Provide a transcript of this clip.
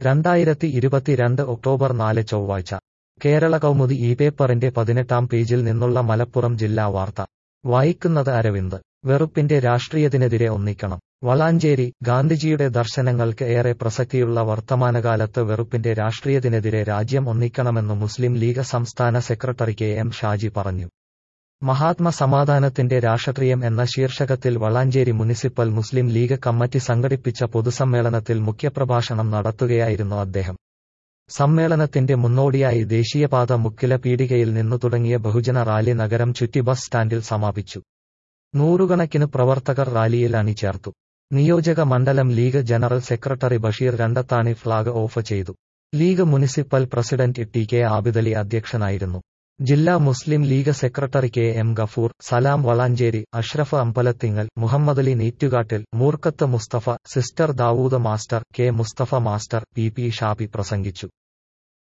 രണ്ടായിരത്തി ഇരുപത്തിരണ്ട് ഒക്ടോബർ നാല് ചൊവ്വാഴ്ച കേരള കൗമുദി ഈ പേപ്പറിന്റെ പതിനെട്ടാം പേജിൽ നിന്നുള്ള മലപ്പുറം ജില്ലാ വാർത്ത വായിക്കുന്നത് അരവിന്ദ് വെറുപ്പിന്റെ രാഷ്ട്രീയത്തിനെതിരെ ഒന്നിക്കണം വളാഞ്ചേരി ഗാന്ധിജിയുടെ ദർശനങ്ങൾക്ക് ഏറെ പ്രസക്തിയുള്ള വർത്തമാനകാലത്ത് വെറുപ്പിന്റെ രാഷ്ട്രീയത്തിനെതിരെ രാജ്യം ഒന്നിക്കണമെന്ന് മുസ്ലിം ലീഗ് സംസ്ഥാന സെക്രട്ടറി കെ എം ഷാജി പറഞ്ഞു മഹാത്മ സമാധാനത്തിന്റെ രാഷ്ട്രീയം എന്ന ശീർഷകത്തിൽ Valanchery municipal Muslim League committee സംഘടിപ്പിച്ച പൊതുസമ്മേളനത്തിൽ മുഖ്യപ്രഭാഷണം നടത്തുകയായിരുന്നു അദ്ദേഹം സമ്മേളനത്തിന്റെ മുന്നോടിയായി ദേശീയപാത മുക്കില പീടികയിൽ നിന്നു തുടങ്ങിയ ബഹുജന റാലി നഗരം ചുറ്റി ബസ് സ്റ്റാൻഡിൽ സമാപിച്ചു നൂറുകണക്കിന് പ്രവർത്തകർ റാലിയിൽ അണിചേർത്തു നിയോജക മണ്ഡലം League general secretary Basheer Randathani flag off ചെയ്തു League municipal president T K Abidali അധ്യക്ഷനായിരുന്നു ജില്ലാ Muslim League secretary K M Gafoor Salam Valanchery Ashraf Ambalathingal Muhammadali Neettukattil Moorkath Musthafa sister Dawood master K Musthafa master P P Shabi പ്രസംഗിച്ചു